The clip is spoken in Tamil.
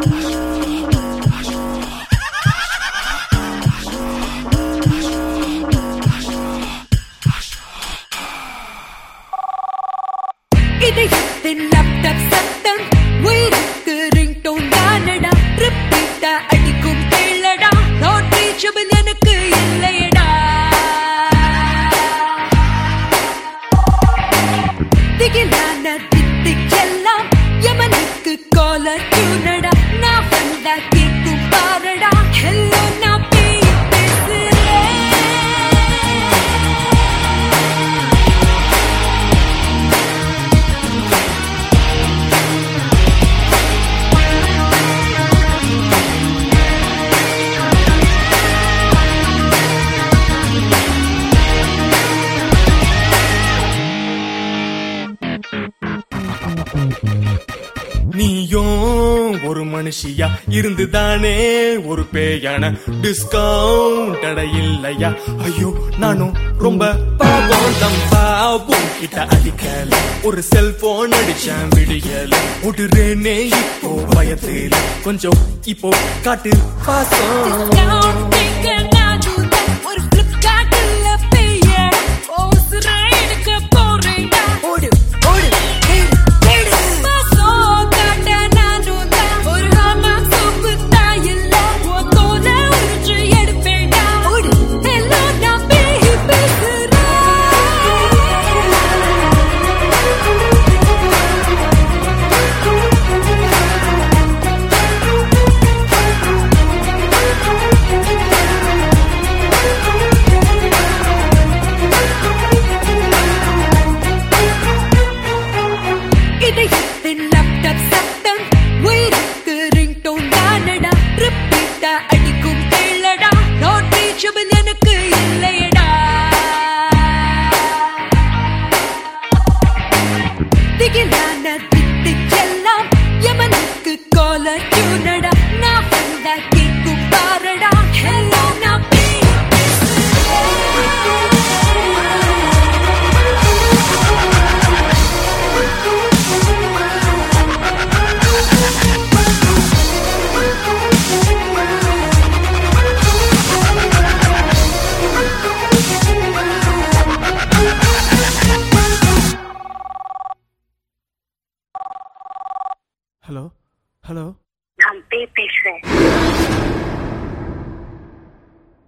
இதயத்தின் லேப்டாப் சத்தம் உயிருக்கு ரிங்டோன் தானடா ரிப்பீட்டா அடிக்கும் கேளடா நாட் ரீச்சபிள் எனக்கு இல்லையடா திகிலான தித்திக்கெல்லாம் யமனுக்கு காலர் டியூனடா நான் வந்தா கேட்கும் பாரடா ஹெல்லோ நான் பேய் பேசுறேன் நீயும் ஒரு மனுஷியா இருந்துதானே ஒரு பேயான டிஸ்கவுண்ட் அட இல்லையா ஐயோ நானும் ரொம்ப பாவம் தம் பாவம் கிட்ட அடிக்கல ஒரு செல்போன் அடிச்சேன் விடியல விடுறேனே இப்போ பயத்துல கொஞ்சம் இப்போ காட்டு பாசம் ஒரு பிளிப்கார்ட்ல பெய்ய ஓசுரா எடுக்க போறேன்டா ஓடு ஓடு தேடு தேடு பாசோ காட்ட நானும் தான் ஒரு ஆமா சோப்பு தாயில்ல உன் தோல உரிச்சு எடுப்பேன்டா ஓடு எல்லாம் நான் பேய் பேசுறேன் இதயத்தின் லேப்டாப் சத்தம் உயிருக்கு ரிங்டோன் தானடா ரிப்பீட்டா அடிக்கும் கேளடா நாட் ரீச்சபிள் எனக்கு இல்லையடா திகிலான தித்திக்கெல்லாம் யமனுக்கு காலர் டியூனடா நான் வந்தா கேட்கும் பாரடா ஹெல்லோ நான் பேய் ஹலோ ஹலோ நான் பேய் பேசுறேன்